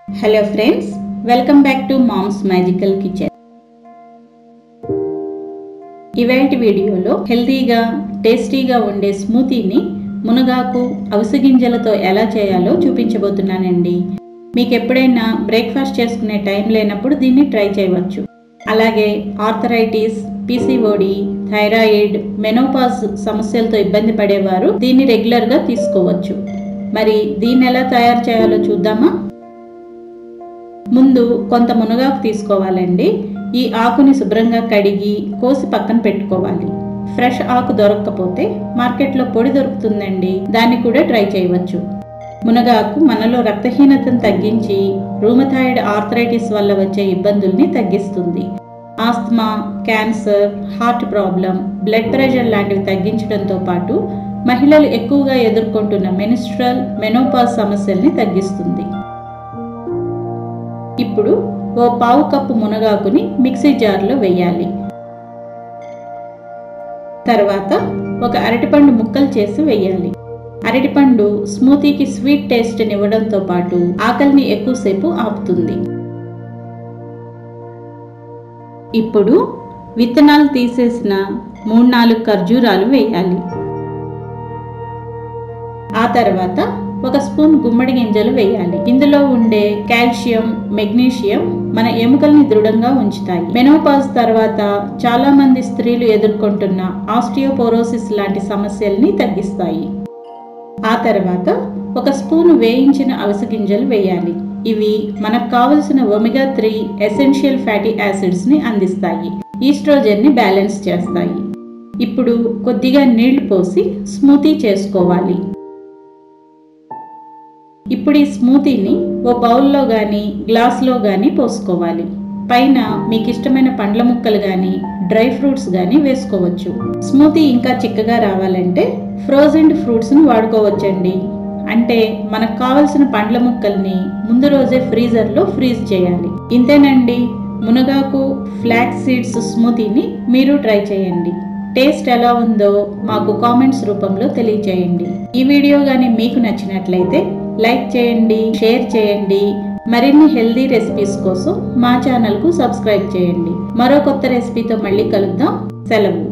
hello friends welcome back to moms magical kitchen ఇవాటి వీడియోలో హెల్తీగా టేస్టీగా ఉండే స్మూతీని మునగాకు అవిసె గింజలతో ఎలా చేయాలో చూపించబోతున్నానండి మీకు ఎప్పుడైనా బ్రేక్ఫాస్ట్ చేసుకునే టైం లేనప్పుడు దీన్ని ట్రై చేయవచ్చు అలాగే ఆర్థరైటిస్ పీసీఓడి థైరాయిడ్ మెనోపాజ్ సమస్యలతో ఇబ్బంది పడేవారు దీన్ని రెగ్యులర్గా తీసుకోవచ్చు మరి దీన్ని ఎలా తయారు చేయాలో చూద్దామా ముందు కొంత మునగాకు తీసుకోవాలండి ఈ ఆకుని శుభ్రంగా కడిగి కోసి పక్కన పెట్టుకోవాలి ఫ్రెష్ ఆకు దొరకకపోతే మార్కెట్లో పొడి దొరుకుతుందండి దాన్ని కూడా ట్రై చేయవచ్చు మునగాకు మనలో రక్తహీనతను తగ్గించి రూమథాయిడ్ ఆర్థరైటిస్ వల్ల వచ్చే ఇబ్బందుల్ని తగ్గిస్తుంది asthma cancer heart problem blood pressure లాంటివి తగ్గించడంతో పాటు మహిళలు ఎక్కువగా ఎదుర్కొంటున్న మెనిస్ట్రల్ మెనోపాజ్ సమస్యల్ని తగ్గిస్తుంది ఇప్పుడు ఓ పావు కప్పు మునగాకుని మిక్సీ జార్లో వేయాలి తర్వాత ఒక అరటిపండు ముక్కలు చేసి వేయాలి అరటిపండు స్మూతీకి స్వీట్ టేస్ట్ ఇవ్వడంతో పాటు ఆకలిని ఎక్కువసేపు ఆపుతుంది ఇప్పుడు విత్తనాలు తీసేసిన మూడు నాలుగు ఖర్జూరాలు వేయాలి ఆ తర్వాత ఒక స్పూన్ గుమ్మడి గింజలు వేయాలి ఇందులో ఉండే కాల్షియం మెగ్నీషియం మన ఎముకల్ని దృఢంగా ఉంచుతాయి మెనోపాజ్ తర్వాత చాలా మంది స్త్రీలు ఎదుర్కొంటున్న ఆస్టియోపోరోసిస్ లాంటి సమస్యల్ని తగ్గిస్తాయి ఆ తర్వాత ఒక స్పూన్ వేయించిన అవిసె గింజలు వేయాలి ఇవి మనకు కావలసిన omega three essential fatty acids ని అందిస్తాయి ఈస్ట్రోజన్ ని బ్యాలెన్స్ చేస్తాయి ఇప్పుడు కొద్దిగా నీళ్లు పోసి స్మూతీ చేసుకోవాలి ఇప్పుడు ఈ స్మూతీని ఓ బౌల్లో కానీ గ్లాస్లో కానీ పోసుకోవాలి పైన మీకు ఇష్టమైన పండ్ల ముక్కలు కానీ డ్రై ఫ్రూట్స్ కానీ వేసుకోవచ్చు స్మూతీ ఇంకా చిక్కగా రావాలంటే ఫ్రోజన్ ఫ్రూట్స్ని వాడుకోవచ్చండి అంటే మనకు కావలసిన పండ్ల ముక్కల్ని ముందు రోజే ఫ్రీజర్లో ఫ్రీజ్ చేయాలి ఇంతేనండి మునగాకు ఫ్లాక్ సీడ్స్ స్మూతీని మీరు ట్రై చేయండి టేస్ట్ ఎలా ఉందో మాకు కామెంట్స్ రూపంలో తెలియచేయండి ఈ వీడియో కానీ మీకు నచ్చినట్లయితే లైక్ చేయండి షేర్ చేయండి మరిన్ని హెల్దీ రెసిపీస్ కోసం మా ఛానల్కు సబ్స్క్రైబ్ చేయండి మరో కొత్త రెసిపీతో మళ్ళీ కలుద్దాం సెలవు